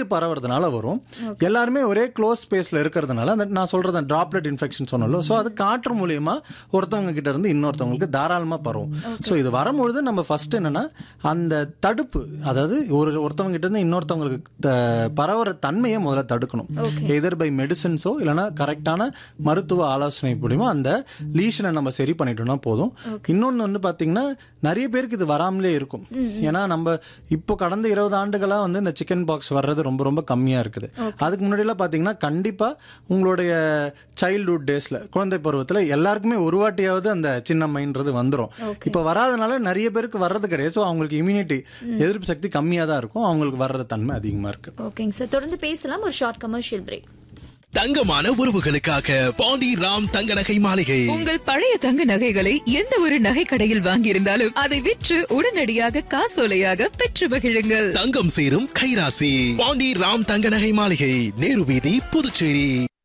நீர் பரவுறதுனால வரும் எல்லாருமே ஒரே க்ளோஸ் ஸ்பேஸ்ல இருக்கிறதுனால அந்த நான் சொல்றது டிராப்லெட் இன்ஃபெக்ஷன் சொன்னோம்ல ஸோ அது காற்று மூலியமா ஒருத்தவங்க கிட்ட இருந்து இன்னொருத்தவங்களுக்கு தாராளமா பரவும் ஸோ இது வரும்பொழுது நம்ம ஃபர்ஸ்ட் என்னன்னா அந்த தடுப்பு அதாவது ஒரு ஒருத்தவங்க கிட்ட இருந்து இன்னொருத்தவங்களுக்கு த- பரவுற தன்மையை முதல்ல தடுக்கணும் எதர் பை மெடிசன்ஸோ இல்லைன்னா கரெக்டான மருத்துவ ஆலோசனை மூலியமா அந்த லீஷனை நம்ம சரி பண்ணிட்டோம்னா போதும் இன்னொன்று வந்து பார்த்தீங்கன்னா நிறைய பேருக்கு இது வராமலே இருக்கும் ஏன்னா நம்ம இப்போ கடந்த இருபது ஆண்டுகளா வந்து இந்த சிக்கன் பாக்ஸ் வர்றது ரொம்ப ரொம்ப கம்மியா இருக்குது அதுக்கு முன்னாடிலாம் பார்த்தீங்கன்னா கண்டிப்பா உங்களுடைய சைல்ட்ஹுட் டேஸ்ல குழந்தை பருவத்துல எல்லாருக்குமே ஒரு வாட்டியாவது அந்த சின்னம்மைன்றது வந்துடும் இப்போ வராதனால நிறைய பேருக்கு வர்றது கிடையாது ஸோ அவங்களுக்கு இம்யூனிட்டி எதிர்ப்பு சக்தி கம்மியாக தான் இருக்கும் அவங்களுக்கு வர்றது தன்மை அதிகமாக இருக்கு ஓகேங்க சார் தொடர்ந்து பேசலாம் ஒரு ஷார்ட் கமர்ஷியல் பிரேக் தங்கமான உறவுகளுக்காக பாண்டி ராம் தங்க நகை மாளிகை உங்கள் பழைய தங்க நகைகளை எந்த ஒரு நகை கடையில் வாங்கியிருந்தாலும் அதை விற்று உடனடியாக காசோலையாக பெற்று மகிழுங்கள் தங்கம் சேரும் கைராசி பாண்டி ராம் தங்க நகை மாளிகை நேரு வீதி புதுச்சேரி